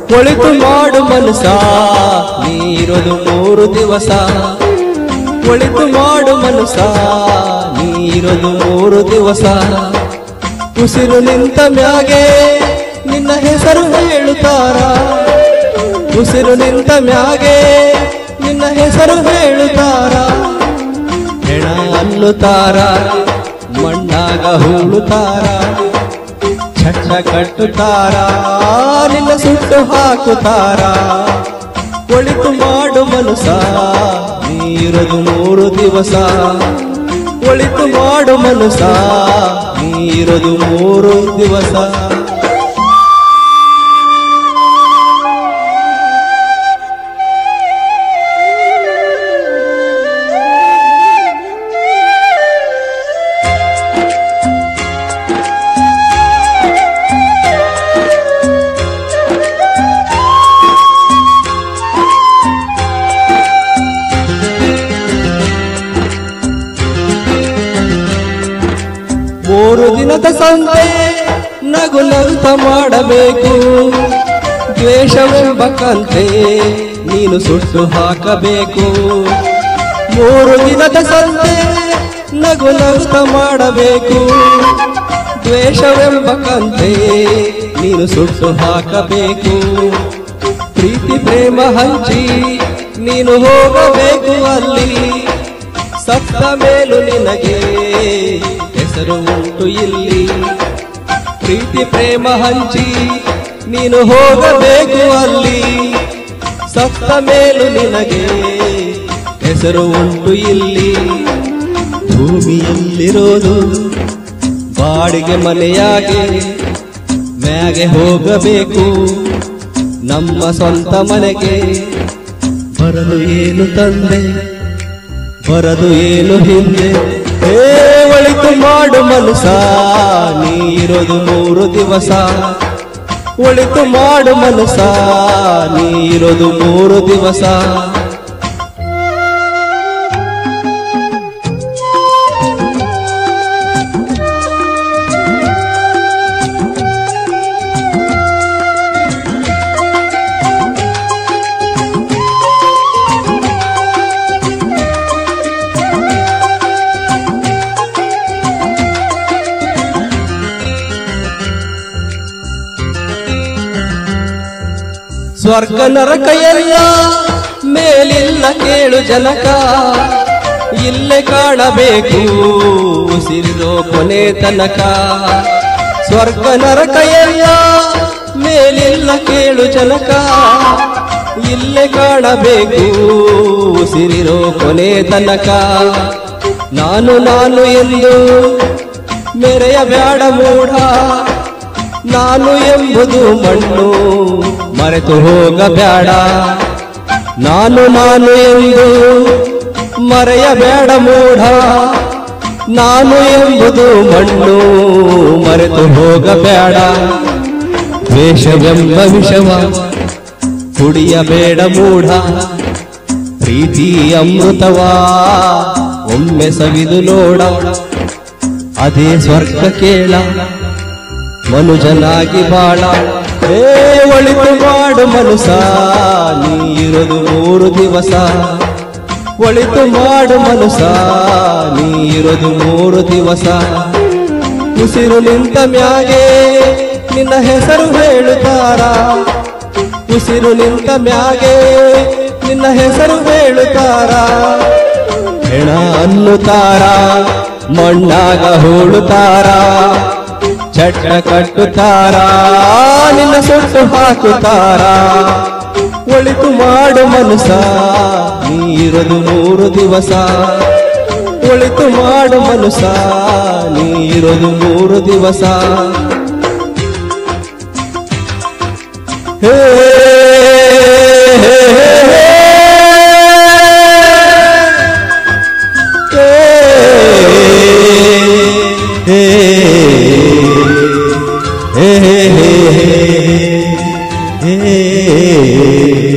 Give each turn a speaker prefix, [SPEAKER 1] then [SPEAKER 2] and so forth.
[SPEAKER 1] ಒಳಿತು ಮಾಡು ಮನಸ ನೀರದು ಮೂರು ದಿವಸ ಒಳಿತು ಮಾಡು ಮನಸ ನೀರದು ಮೂರು ದಿವಸ ಉಸಿರು ನಿಂತ ಮ್ಯಾಗೆ ನಿನ್ನ ಹೆಸರು ಹೇಳುತ್ತಾರ ಉಸಿರು ನಿಂತ ಮ್ಯಾಗೆ ನಿನ್ನ ಹೆಸರು ಹೇಳುತ್ತಾರ ಹೆಣ ಅನ್ನುತ್ತಾರ ಮಣ್ಣಾಗ ಹೂಳುತ್ತಾರ ಛಟ್ಟ ಕಟ್ಟುತ್ತಾರ ನಿನ್ನ ಸುಟ್ಟು ಹಾಕುತ್ತಾರ ಒಳಿತು ಮಾಡು ಮನಸ ನೀರದು ಮೂರು ದಿವಸ ಒಳಿತು ಮಾಡು ಮನಸ ನೀರದು ಮೂರು ದಿವಸ ಮೂರು ದಿನದ ಸಂತೆ ನಗು ನಗುತ್ತ ಮಾಡಬೇಕು ದ್ವೇಷವೆಂಬ ಕಂತೆ ನೀನು ಸುಟ್ಟು ಹಾಕಬೇಕು ಮೂರು ದಿನದ ಸಂತೆ ನಗು ನಗುತ್ತ ಮಾಡಬೇಕು ದ್ವೇಷವೆಂಬ ಕಂತೆ ನೀನು ಸುಟ್ಟು ಹಾಕಬೇಕು ಪ್ರೀತಿ ಪ್ರೇಮ ಹಂಚಿ ನೀನು ಹೋಗಬೇಕು ಅಲ್ಲಿ ಸತ್ತ ಮೇಲೂ ನಿನಗೆ ಹೆಸರು ಉಂಟು ಇಲ್ಲಿ ಪ್ರೀತಿ ಪ್ರೇಮ ಹಂಚಿ ನೀನು ಹೋಗಬೇಕು ಅಲ್ಲಿ ಸತ್ತ ಮೇಲೂ ನಿನಗೆ ಹೆಸರು ಉಂಟು ಇಲ್ಲಿ ಭೂಮಿಯಲ್ಲಿರೋದು ಬಾಡಿಗೆ ಮನೆಯಾಗೆ ಮ್ಯಾಗೆ ಹೋಗಬೇಕು ನಮ್ಮ ಸ್ವಂತ ಮನೆಗೆ ಬರಲು ಏನು ತಂದೆ ಬರದು ಏನು ಹಿಂದೆ ಏ ಒಳಿತು ಮಾಡು ಮನಸ ನೀರದು ಮೂರು ದಿವಸ ಒಳಿತು ಮಾಡು ಮನಸ ನೀರದು ಮೂರು ದಿವಸ ಸ್ವರ್ಗ ನರಕ ಎಲ್ಲ ಮೇಲಿಲ್ಲ ಕೇಳು ಜನಕ ಇಲ್ಲೇ ಕಾಣಬೇಕು ಉಸಿರಿರೋ ಕೊನೆ ತನಕ ಸ್ವರ್ಗ ನರಕ ಎಲ್ಲ ಮೇಲಿಲ್ಲ ಕೇಳು ಜನಕ ಇಲ್ಲೇ ಕಾಣಬೇಕು ಉಸಿರಿರೋ ಕೊನೆ ತನಕ ನಾನು ನಾನು ಎಂದು ಮೆರೆಯ ಬ್ಯಾಡ ಮೂಢ ನಾನು ಎಂಬುದು ಮಣ್ಣು ಮರೆತು ಹೋಗಬೇಡ ನಾನು ನಾನು ಎಂದು ಮರೆಯಬೇಡ ಮೂಢ ನಾನು ಎಂಬುದು ಮಣ್ಣು ಮರೆತು ಹೋಗಬೇಡ ದ್ವೇಷವೆಂಬ ವಿಷವ ಕುಡಿಯಬೇಡ ಮೂಢ ಪ್ರೀತಿ ಅಮೃತವಾ ಒಮ್ಮೆ ಸವಿದು ನೋಡ ಅದೇ ಸ್ವರ್ಗ ಕೇಳ ಮನುಜನಾಗಿ ಬಾಳ ಏ ಒಳಿತು ಮಾಡು ಮನುಸ ನೀರದು ಮೂರು ದಿವಸ ಒಳಿತು ಮಾಡು ಮನುಸ ನೀರದು ಮೂರು ದಿವಸ ಉಸಿರು ನಿಂತ ಮ್ಯಾಗೆ ನಿನ್ನ ಹೆಸರು ಹೇಳುತ್ತಾರ ಉಸಿರು ನಿಂತ ಮ್ಯಾಗೆ ನಿನ್ನ ಹೆಸರು ಹೇಳುತ್ತಾರ ಹೆಣ ಅನ್ನುತ್ತಾರ ಮಣ್ಣಾಗ ಹೂಳುತ್ತಾರ ಚಟ್ಟ ಕಟ್ಟುತ್ತಾರ ನಿನ್ನ ಸುಟ್ಟು ಹಾಕುತ್ತಾರ ಒಳಿತು ಮಾಡು ಮನಸ ನೀರದು ಮೂರು ದಿವಸ ಒಳಿತು ಮಾಡು ಮನಸ ನೀರದು ಮೂರು ದಿವಸ ಹೇ ಹೇ, ಹೇ, ಹೇ, ಹೇ, ಹೇ, ಹೇ, ಹೇ, ಹೇ, ಹೇ.